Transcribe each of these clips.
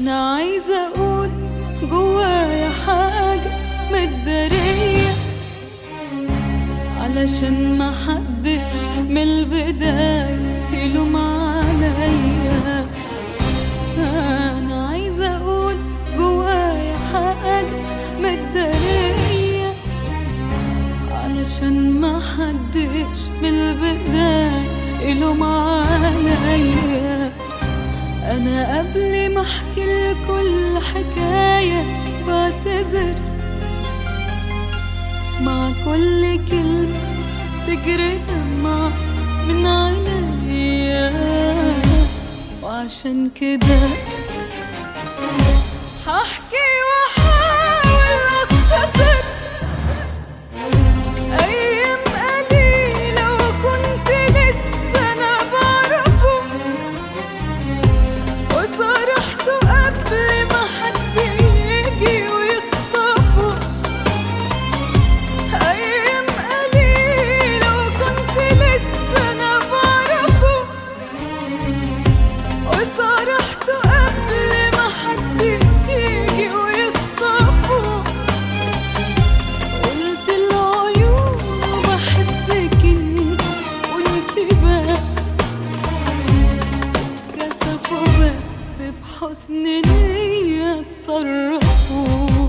انا عايزة اقول جوايا حاجة متدارية علشان ما حدش من البداية يلوم عليا انا عايزة اقول جوايا حاجة متدارية علشان ما حدش من البداية يلوم عليا انا قبل ما احكي كل حكاية بعتذر مع كل كلمة تجري دمع من عينيا وعشان كده هحكي واحاول اختصر ايام قليلة وكنت لسه انا بعرفه وصرحته قبل ما حد يجي ويخطفه أيام قليلة وكنت لسه أنا بعرفه وصرحته قبل ما حد يجي ويخطفه قلت العيون بحبك انت وانت بس كسفوا بس بحسن نية تصرفوا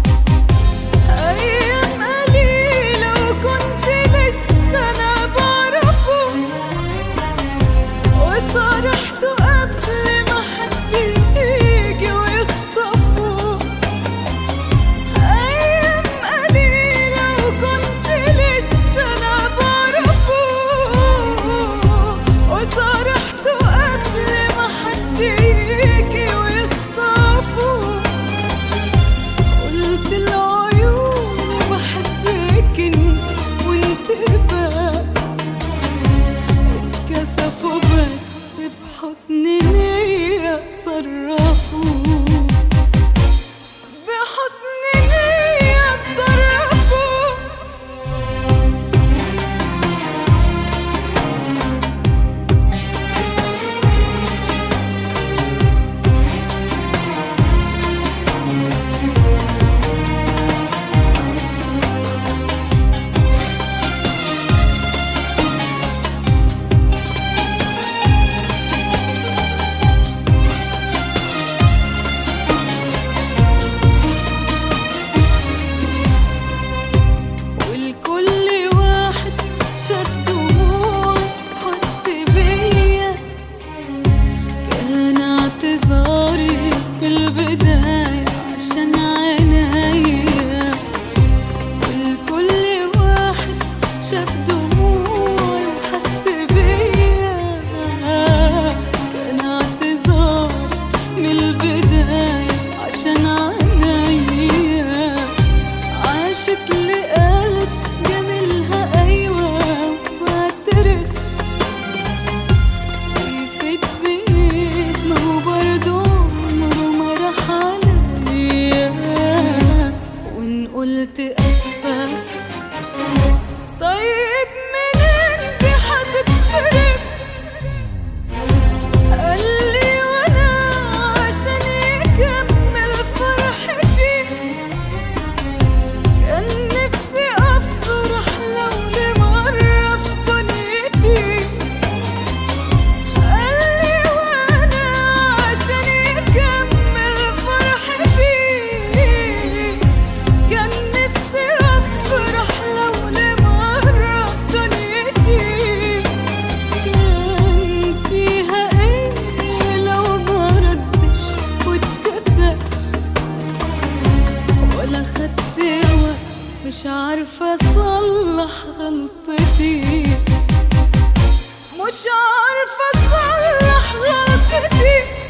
أيام قليلة وكنت لسه أنا بعرفه وصرحته قبل ما حد يجي ويخطفه أيام قليلة وكنت لسه أنا بعرفه وصرحته قبل ما حد يجي ويخطفه قلت العيون بحبك انت وانت بس اتكسفوا بس بحسن نية تصرفوا بحسن نية تصرفوا ولكل واحد شاف دموع حس بيا كان اعتذاري في البداية عشان عينيا ولكل واحد شاف دموع حس بيا كان اعتذار من البداية عشان عينيا عاشت لقلب جميلها أيوة واعترف يفيد بإيد ما هو برضه عمره ما راح عليا وإن قلت أسفة طيب منين دي هتتصرف قال لي وأنا عشان يكمل فرحتي كان نفسي أفرح لو لمرة في دنيتي قالي وأنا عشان يكمل فرحتي كان نفسي أفرح لو لمرة في دنيتي كان فيها إيه لو ما ردش واتكسف ولا خدت وقت مش عارفة أصلح غلطتي مش عارفة أصلح غلطتي